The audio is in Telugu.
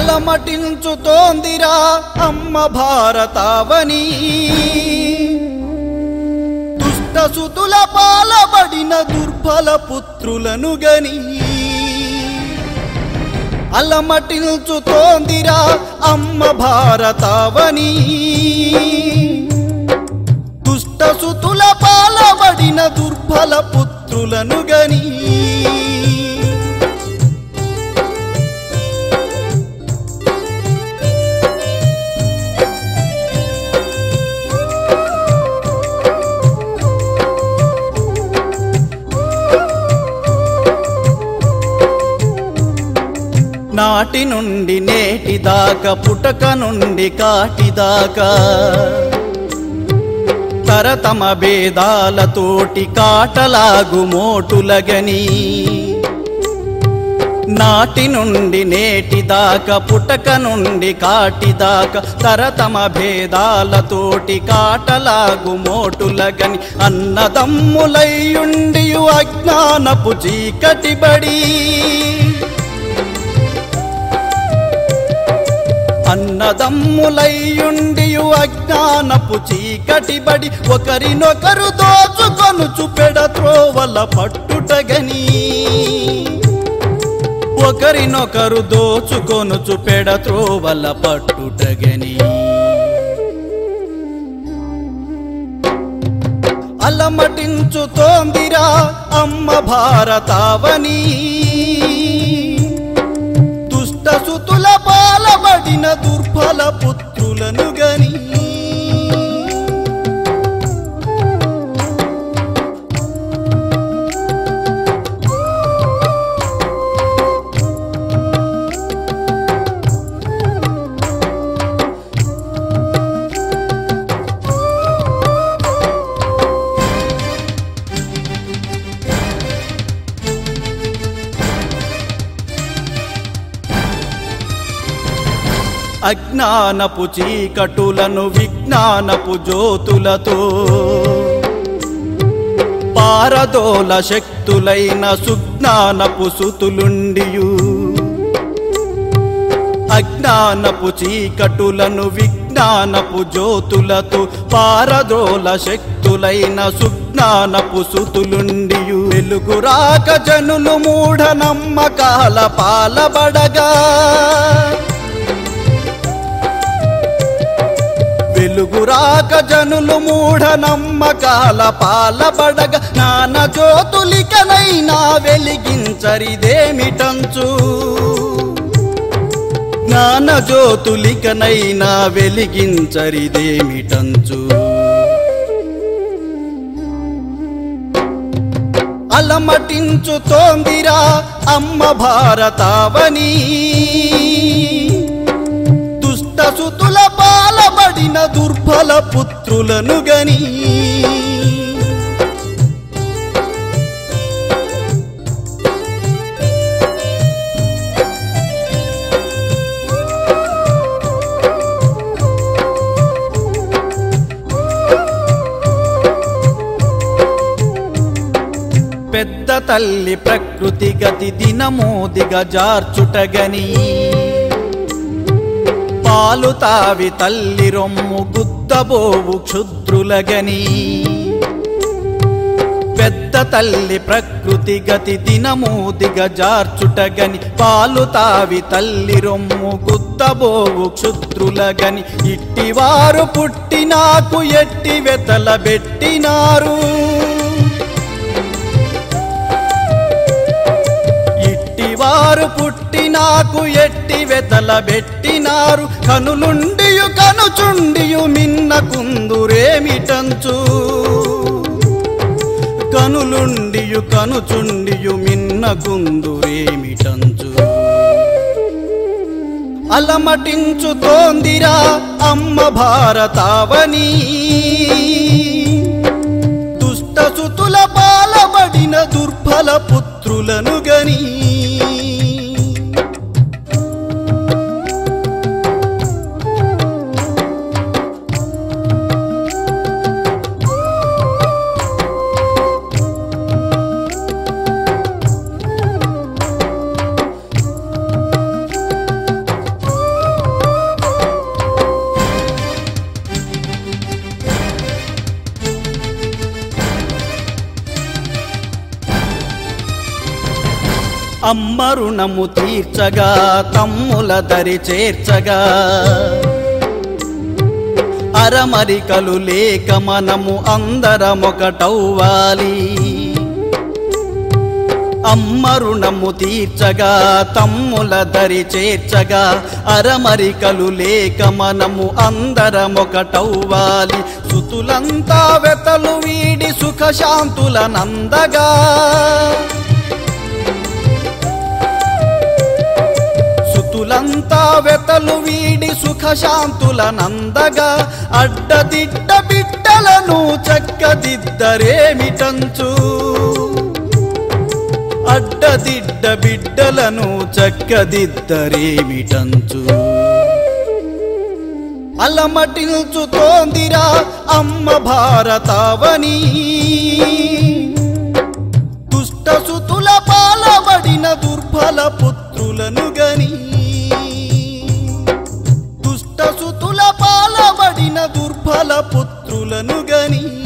అలమటించుతోందిరా అమ్మ భారతావని దుష్టసుతుల పాలబడిన దుర్బల పుత్రులను గని అలమటించుతోందిరా అమ్మ భారతావని దుష్టసుతుల పాలబడిన దుర్బల పుత్రులను గని నాటి నుండి నేటి దాకా పుటక నుండి కాటి దాకా తరతమ భేదాలతోటి కాటలాగు మోటులగని నాటి నుండి నేటి దాకా పుటక నుండి కాటి దాకా తరతమ భేదాలతోటి కాటలాగు మోటులగని అన్నదమ్ములయ్యుండి అజ్ఞానపు చీకటిబడి అన్నదమ్ములయ్యుండి అజ్ఞానపు చీకటిబడి ఒకరినొకరు దోచుకొనుచు పెడత్రోవల పట్టుటగని ఒకరినొకరు దోచుకొనుచు పెడత్రోవల పట్టుటగని అలమటించుతోందిరా అమ్మ భారతావని దుష్టసుతుల పాలబడిన దుర్బల పుత్రులను గని అజ్ఞానపు చీకటులను విజ్ఞానపు జ్యోతులతో పారదోల శక్తులైన సుజ్ఞానపు సుతులుండియు అజ్ఞానపు చీకటులను విజ్ఞానపు జ్యోతులతో పారదోల శక్తులైన సుజ్ఞానపు సుతులుండియు వెలుగురాక జనులు మూఢ నమ్మకాల పాలబడగా వెలుగురాక జనులు మూఢ నమ్మకాల పాలబడగ నాన జ్యోతులికనైనా వెలిగించరిదేమిటంచు జ్ఞాన జ్యోతులికనైనా వెలిగించరిదేమిటంచు అలమటించుతోందిరా అమ్మ భారతావని దుష్టసుతుల పాలబడిన దుర్బల పుత్రులను గని పెద్ద తల్లి ప్రకృతి గతి దినమో దిగజార్చుటగని పాలు తావి తల్లి రొమ్ము గుద్దబోవు క్షుద్రులగని పెద్ద తల్లి ప్రకృతి గతి దినము దిగజార్చుటగని పాలు తావి తల్లి రొమ్ము గుద్దబోవు క్షుద్రులగని ఇట్టివారు పుట్టినాకు ఎట్టి వెతల పెట్టినారు ఇట్టివారు పుట్టినాకు ఎట్టి వెతల పెట్టినారు కనులుండియు కనుచుండియు మిన్న కుందురేమిటంచు కనులుండియు కనుచుండియు మిన్న కుందురేమిటంచు అలమటించుతోందిరా అమ్మ భారతావని దుష్టసుతుల పాలబడిన దుర్బల పుత్రులను గని అమ్మ రుణము తీర్చగా తమ్ముల దరి చేర్చగా అరమరికలు లేక మనము అందరమొకటవ్వాలి అమ్మ రుణము తీర్చగా తమ్ముల దరి చేర్చగా అరమరికలు లేక మనము అందరమొకటవ్వాలి సుతులంతా వెతలు వీడి సుఖశాంతుల నందగా సుతులంతా వెతలు వీడి సుఖశాంతుల నందగా అడ్డదిడ్డ బిడ్డలను చక్కదిద్దరేమిటంచు అడ్డదిడ్డ బిడ్డలను చక్కదిద్దరేమిటంచు అలమటిల్చుతోందిరా అమ్మ భారతావని దుష్టసుతుల పాలబడిన దుర్బల పుత్రులను గని దుష్టసుతుల పాలబడిన దుర్బల పుత్రులను గని